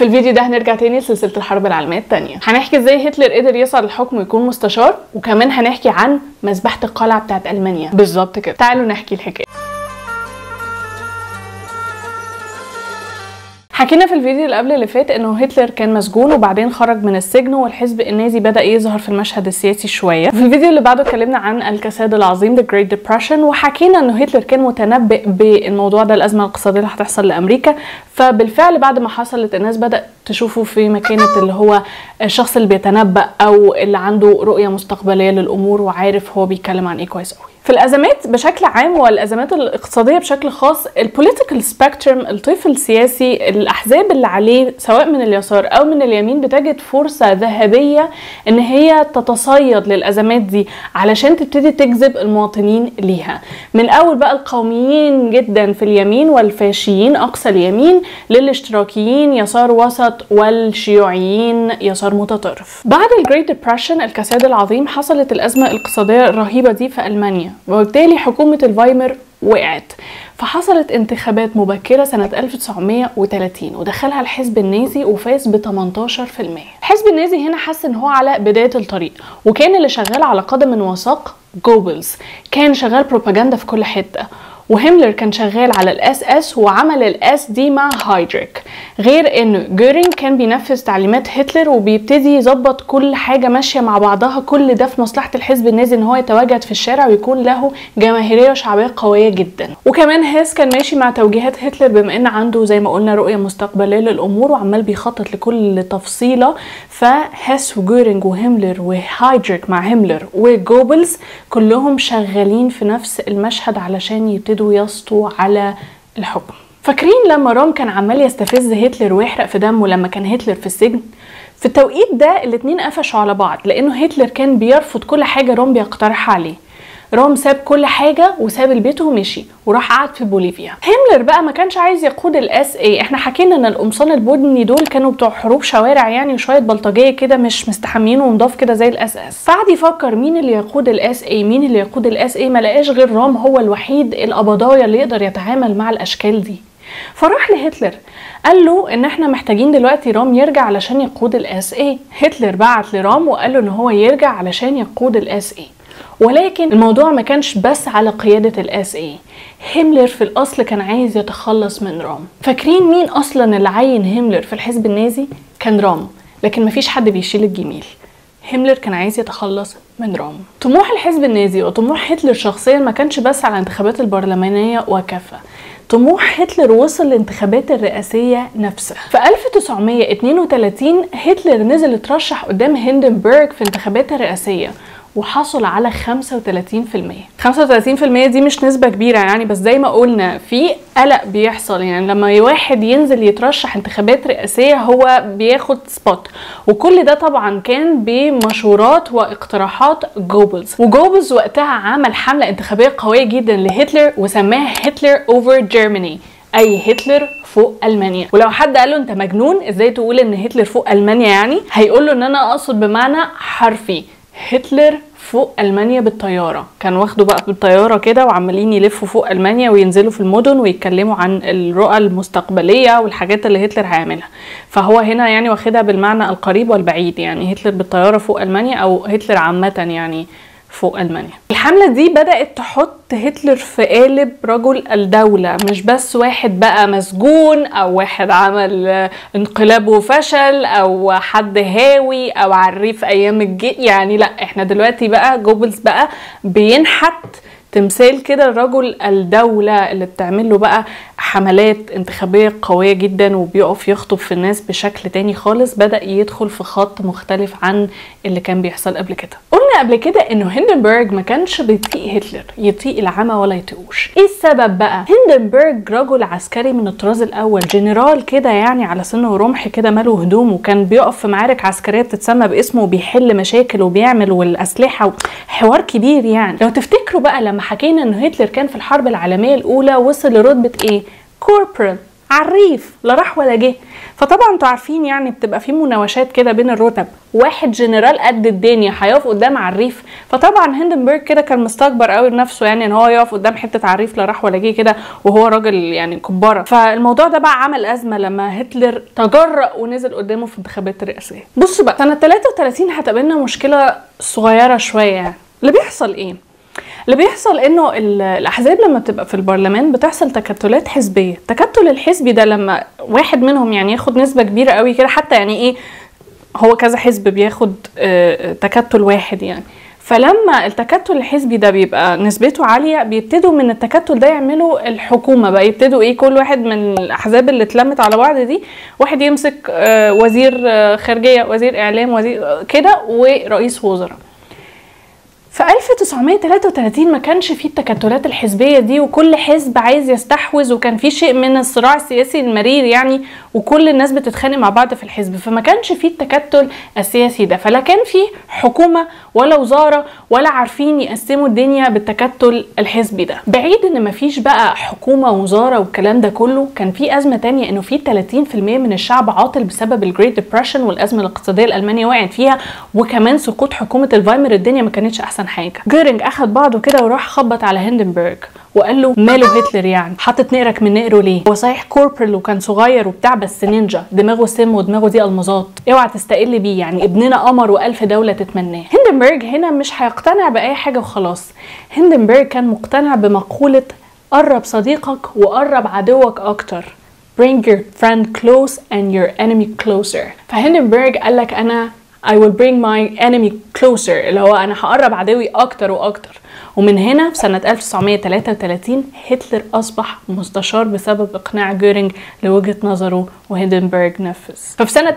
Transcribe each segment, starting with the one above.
الفيديو ده هنرجع تاني لسلسله الحرب العالميه الثانيه هنحكي ازاي هتلر قدر يصعد الحكم ويكون مستشار وكمان هنحكي عن مذبحه القلعه بتاعت المانيا بالظبط كده تعالوا نحكي الحكايه حكينا في الفيديو اللي قبل اللي فات انه هتلر كان مسجون وبعدين خرج من السجن والحزب النازي بدا يظهر في المشهد السياسي شويه في الفيديو اللي بعده اتكلمنا عن الكساد العظيم The Great Depression وحكينا انه هتلر كان متنبئ بالموضوع ده الازمه الاقتصاديه اللي هتحصل لامريكا فبالفعل بعد ما حصلت الناس بدات تشوفه في مكانه اللي هو الشخص اللي بيتنبأ او اللي عنده رؤيه مستقبليه للامور وعارف هو بيتكلم عن ايه كويس قوي في الازمات بشكل عام والازمات الاقتصاديه بشكل خاص البوليتيكال سبيكترم الطيف السياسي الاحزاب اللي عليه سواء من اليسار او من اليمين بتجد فرصه ذهبيه ان هي تتصيد للازمات دي علشان تبتدي تجذب المواطنين ليها من اول بقى القوميين جدا في اليمين والفاشيين اقصى اليمين للاشتراكيين يسار وسط والشيوعيين يسار متطرف بعد الجريت ديبرشن الكساد العظيم حصلت الازمه الاقتصاديه الرهيبه دي في المانيا وبالتالي حكومة الفايمر وقعت فحصلت انتخابات مبكرة سنة 1930 ودخلها الحزب النازي وفاز ب 18% الحزب النازي هنا حس ان هو على بداية الطريق وكان اللي شغال على قدم وساق جوبلز كان شغال بروباجندا في كل حتة وهيملر كان شغال على الاس اس وعمل الاس دي مع هايدريك غير ان جورينج كان بينفذ تعليمات هتلر وبيبتدي يظبط كل حاجه ماشيه مع بعضها كل ده في مصلحه الحزب النازي ان هو يتواجد في الشارع ويكون له جماهيريه وشعبيه قويه جدا وكمان هيس كان ماشي مع توجيهات هتلر بما ان عنده زي ما قلنا رؤيه مستقبليه للامور وعمال بيخطط لكل تفصيله فهيس وجورينج وهيملر وهايدريك مع هيملر وجوبلز كلهم شغالين في نفس المشهد علشان يبتدوا يبتدوا يسطوا على الحكم فاكرين لما رام كان عمال يستفز هتلر ويحرق في دمه لما كان هتلر في السجن في التوقيت ده الاتنين قفشوا على بعض لانه هتلر كان بيرفض كل حاجه رام بيقترحها عليه رام ساب كل حاجة وساب البيت ومشي وراح قعد في بوليفيا هيملر بقى ما كانش عايز يقود الاس اي احنا حكينا ان القمصان البني دول كانوا بتوع حروب شوارع يعني وشوية بلطجية كده مش مستحميين ونضاف كده زي الاس اس فقعد يفكر مين اللي يقود الاس اي مين اللي يقود الاس اي ما لقاش غير رام هو الوحيد القبضايا اللي يقدر يتعامل مع الاشكال دي فراح لهتلر قال له ان احنا محتاجين دلوقتي رام يرجع علشان يقود الاس اي هتلر بعت لرام وقال له ان هو يرجع علشان يقود الاس اي ولكن الموضوع ما كانش بس على قيادة الاس اي هيملر في الاصل كان عايز يتخلص من رام فاكرين مين اصلا اللي عين هيملر في الحزب النازي كان رام لكن مفيش حد بيشيل الجميل هيملر كان عايز يتخلص من رام طموح الحزب النازي وطموح هتلر شخصيا ما كانش بس على الانتخابات البرلمانية وكفى طموح هتلر وصل للانتخابات الرئاسية نفسها في 1932 هتلر نزل اترشح قدام هندنبرج في انتخابات الرئاسية وحصل على 35% 35% دي مش نسبة كبيرة يعني بس زي ما قلنا في قلق بيحصل يعني لما واحد ينزل يترشح انتخابات رئاسية هو بياخد سبوت وكل ده طبعا كان بمشورات واقتراحات جوبلز وجوبلز وقتها عمل حملة انتخابية قوية جدا لهتلر وسماها هتلر اوفر جيرماني اي هتلر فوق المانيا ولو حد قال له انت مجنون ازاي تقول ان هتلر فوق المانيا يعني هيقول له ان انا اقصد بمعنى حرفي هتلر فوق المانيا بالطياره كان واخده بقى بالطياره كده وعمالين يلفوا فوق المانيا وينزلوا في المدن ويتكلموا عن الرؤى المستقبليه والحاجات اللي هتلر هيعملها فهو هنا يعني واخدها بالمعنى القريب والبعيد يعني هتلر بالطياره فوق المانيا او هتلر عامه يعني فوق المانيا الحمله دي بدات تحط هتلر في قالب رجل الدوله مش بس واحد بقى مسجون او واحد عمل انقلاب وفشل او حد هاوي او عريف ايام الجي يعني لا احنا دلوقتي بقى جوبلز بقى بينحت تمثال كده رجل الدولة اللي بتعمل له بقى حملات انتخابية قوية جدا وبيقف يخطب في الناس بشكل تاني خالص بدأ يدخل في خط مختلف عن اللي كان بيحصل قبل كده قلنا قبل كده انه هندنبرج ما كانش بيطيق هتلر يطيق العمى ولا يطيقوش ايه السبب بقى هندنبرج رجل عسكري من الطراز الاول جنرال كده يعني على سنه ورمح كده ماله هدوم وكان بيقف في معارك عسكريه بتتسمى باسمه وبيحل مشاكل وبيعمل والاسلحه حوار كبير يعني لو تفتكروا بقى لما حكينا انه هتلر كان في الحرب العالميه الاولى وصل لرتبه ايه كوربرال على الريف لا راح ولا جه فطبعا انتوا عارفين يعني بتبقى في مناوشات كده بين الرتب واحد جنرال قد الدنيا هيقف قدام على الريف فطبعا هندنبرج كده كان مستكبر قوي بنفسه يعني ان هو يقف قدام حته على الريف لا راح ولا جه كده وهو راجل يعني كباره فالموضوع ده بقى عمل ازمه لما هتلر تجرأ ونزل قدامه في الانتخابات الرئاسيه بصوا بقى سنه 33 هتقابلنا مشكله صغيره شويه يعني اللي بيحصل ايه اللي بيحصل انه الاحزاب لما بتبقى في البرلمان بتحصل تكتلات حزبيه التكتل الحزبي ده لما واحد منهم يعني ياخد نسبه كبيره قوي كده حتى يعني ايه هو كذا حزب بياخد تكتل واحد يعني فلما التكتل الحزبي ده بيبقى نسبته عاليه بيبتدوا من التكتل ده يعملوا الحكومه بقى يبتدوا ايه كل واحد من الاحزاب اللي اتلمت على بعض دي واحد يمسك وزير خارجيه وزير اعلام وزير كده ورئيس وزراء في 1933 ما كانش فيه التكتلات الحزبيه دي وكل حزب عايز يستحوذ وكان في شيء من الصراع السياسي المرير يعني وكل الناس بتتخانق مع بعض في الحزب فما كانش فيه التكتل السياسي ده فلا كان فيه حكومه ولا وزاره ولا عارفين يقسموا الدنيا بالتكتل الحزبي ده بعيد ان ما فيش بقى حكومه ووزاره والكلام ده كله كان في ازمه تانية انه في 30% من الشعب عاطل بسبب الجريت ديبرشن والازمه الاقتصاديه الالمانيه وقعت فيها وكمان سقوط حكومه الفايمر الدنيا ما كانتش احسن حاجه جيرنج اخد بعضه كده وراح خبط على هندنبرج وقال له ماله هتلر يعني حاطط نقرك من نقره ليه هو صحيح كوربرل وكان صغير وبتاع بس نينجا دماغه سم ودماغه دي المظات اوعى تستقل بيه يعني ابننا قمر والف دوله تتمناه هندنبرج هنا مش هيقتنع باي حاجه وخلاص هندنبرج كان مقتنع بمقوله قرب صديقك وقرب عدوك اكتر bring your friend close and your enemy closer فهندنبرج قال لك انا I will bring my enemy closer اللي هو انا هقرب عدوي اكتر واكتر ومن هنا في سنة 1933 هتلر أصبح مستشار بسبب إقناع جورينج لوجهة نظره وهيدنبرج نفذ ففي سنة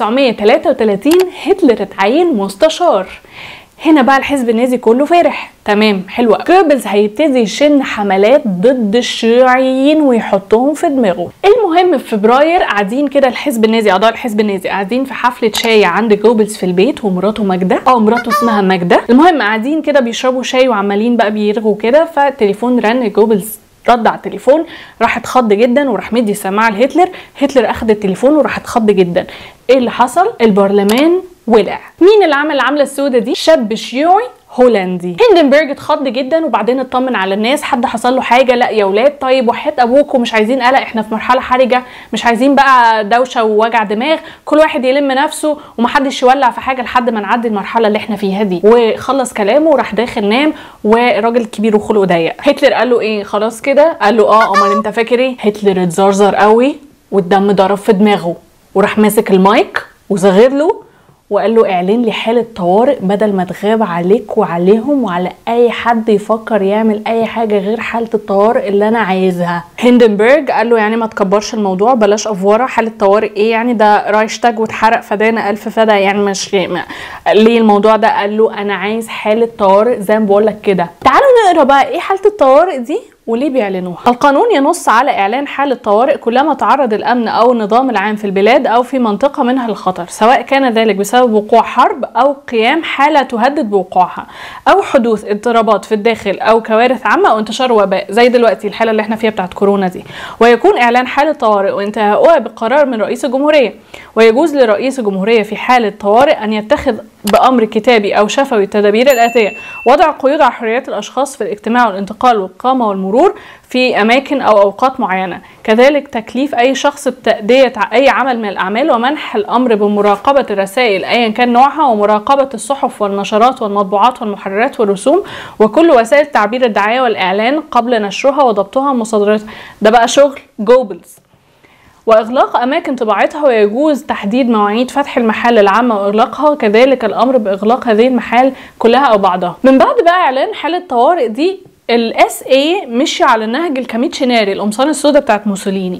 1933 هتلر اتعين مستشار هنا بقى الحزب النازي كله فرح تمام حلوة جوبلز هيبتدي يشن حملات ضد الشيوعيين ويحطهم في دماغه المهم في فبراير قاعدين كده الحزب النازي اعضاء الحزب النازي قاعدين في حفلة شاي عند جوبلز في البيت ومراته ماجدة اه مراته اسمها ماجدة المهم قاعدين كده بيشربوا شاي وعمالين بقى بيرغوا كده فالتليفون رن جوبلز رد على التليفون راح اتخض جدا وراح مدي السماعه لهتلر هتلر اخد التليفون وراح اتخض جدا ايه اللي حصل البرلمان ولع مين اللي عمل العمله السوداء دي شاب شيوعي هولندي هندنبرج اتخض جدا وبعدين اطمن على الناس حد حصل له حاجه لا يا ولاد طيب وحياه ابوكم مش عايزين قلق احنا في مرحله حرجه مش عايزين بقى دوشه ووجع دماغ كل واحد يلم نفسه ومحدش يولع في حاجه لحد ما نعدي المرحله اللي احنا فيها دي وخلص كلامه وراح داخل نام والراجل الكبير وخلقه ضيق هتلر قال له ايه خلاص كده قال له اه امال انت فاكر ايه هتلر اتزرزر قوي والدم ضرب في دماغه وراح ماسك المايك وصغر له وقال له اعلن لي حالة طوارئ بدل ما تغاب عليك وعليهم وعلى اي حد يفكر يعمل اي حاجة غير حالة الطوارئ اللي انا عايزها هندنبرج قال له يعني ما تكبرش الموضوع بلاش افوره حالة طوارئ ايه يعني ده رايشتاج واتحرق فدانا الف فدا يعني مش ما. ليه الموضوع ده قال له انا عايز حالة طوارئ زي ما بقول لك كده تعالوا نقرا بقى ايه حالة الطوارئ دي وليه بيعلنوها؟ القانون ينص على إعلان حالة طوارئ كلما تعرض الأمن أو النظام العام في البلاد أو في منطقة منها للخطر، سواء كان ذلك بسبب وقوع حرب أو قيام حالة تهدد بوقوعها، أو حدوث اضطرابات في الداخل أو كوارث عامة أو انتشار وباء زي دلوقتي الحالة اللي احنا فيها بتاعت كورونا دي، ويكون إعلان حالة طوارئ وانتهاؤها بقرار من رئيس الجمهورية، ويجوز لرئيس الجمهورية في حالة طوارئ أن يتخذ بأمر كتابي أو شفوي التدابير الآتية وضع قيود على حريات الأشخاص في الاجتماع والانتقال والإقامة والمرور في أماكن أو أوقات معينة كذلك تكليف أي شخص بتأدية أي عمل من الأعمال ومنح الأمر بمراقبة الرسائل أيا كان نوعها ومراقبة الصحف والنشرات والمطبوعات والمحررات والرسوم وكل وسائل تعبير الدعاية والإعلان قبل نشرها وضبطها ومصادرتها ده بقى شغل جوبلز واغلاق اماكن طباعتها ويجوز تحديد مواعيد فتح المحال العامه واغلاقها كذلك الامر باغلاق هذه المحال كلها او بعضها من بعد بقى اعلان حاله طوارئ دي الاس اي مشي على النهج الكاميتشناري القمصان السوداء بتاعت موسوليني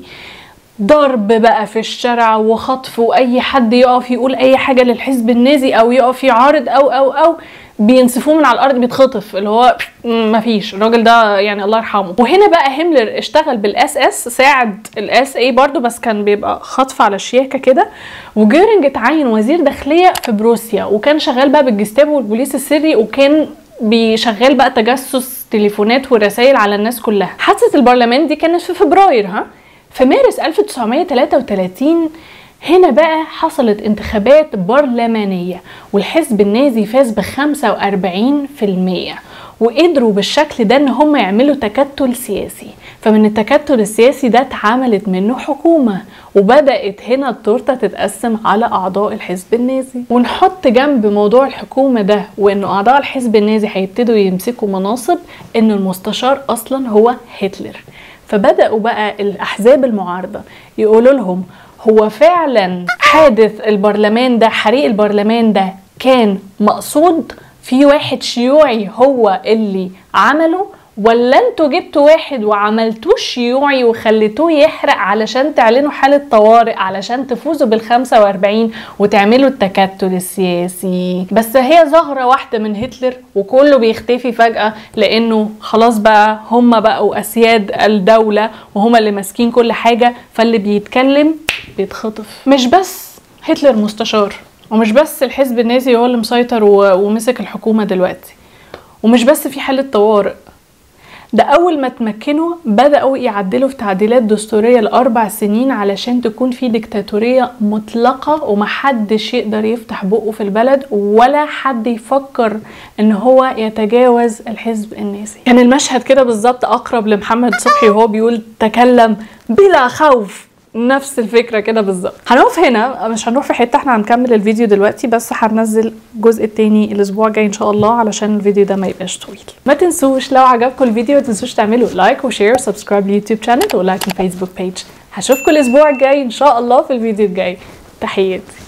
ضرب بقى في الشارع وخطف واي حد يقف يقول اي حاجه للحزب النازي او يقف يعارض او او او بينسفوه من على الارض بيتخطف اللي هو مفيش الراجل ده يعني الله يرحمه وهنا بقى هيملر اشتغل بالاس اس ساعد الاس اي برضو بس كان بيبقى خطف على الشياكه كده وجيرنج اتعين وزير داخليه في بروسيا وكان شغال بقى بالجستابو والبوليس السري وكان بيشغل بقى تجسس تليفونات ورسائل على الناس كلها حادثه البرلمان دي كانت في فبراير ها في مارس 1933 هنا بقى حصلت انتخابات برلمانية والحزب النازي فاز ب 45% وقدروا بالشكل ده ان هم يعملوا تكتل سياسي فمن التكتل السياسي ده اتعملت منه حكومة وبدأت هنا التورتة تتقسم على أعضاء الحزب النازي ونحط جنب موضوع الحكومة ده وإنه أعضاء الحزب النازي هيبتدوا يمسكوا مناصب إن المستشار أصلا هو هتلر فبدأوا بقى الأحزاب المعارضة يقولوا لهم هو فعلا حادث البرلمان ده حريق البرلمان ده كان مقصود في واحد شيوعي هو اللي عمله ولا انتوا جبتوا واحد وعملتوه شيوعي وخليتوه يحرق علشان تعلنوا حالة طوارئ علشان تفوزوا بال 45 وتعملوا التكتل السياسي بس هي ظاهرة واحدة من هتلر وكله بيختفي فجأة لانه خلاص بقى هم بقوا اسياد الدولة وهم اللي ماسكين كل حاجة فاللي بيتكلم بيتخطف مش بس هتلر مستشار ومش بس الحزب النازي هو اللي مسيطر ومسك الحكومة دلوقتي ومش بس في حالة طوارئ ده أول ما تمكنوا بدأوا يعدلوا في تعديلات دستورية لأربع سنين علشان تكون في ديكتاتورية مطلقة ومحدش يقدر يفتح بقه في البلد ولا حد يفكر إن هو يتجاوز الحزب النازي كان المشهد كده بالظبط أقرب لمحمد صبحي وهو بيقول تكلم بلا خوف نفس الفكره كده بالظبط هنقف هنا مش هنروح في حته احنا هنكمل الفيديو دلوقتي بس هنزل الجزء التاني الاسبوع الجاي ان شاء الله علشان الفيديو ده ما يبقاش طويل ما تنسوش لو عجبكم الفيديو ما تنسوش تعملوا لايك وشير وسبسكرايب لليوتيوب شانل ولايك الفيسبوك بيج هشوفكم الاسبوع الجاي ان شاء الله في الفيديو الجاي تحياتي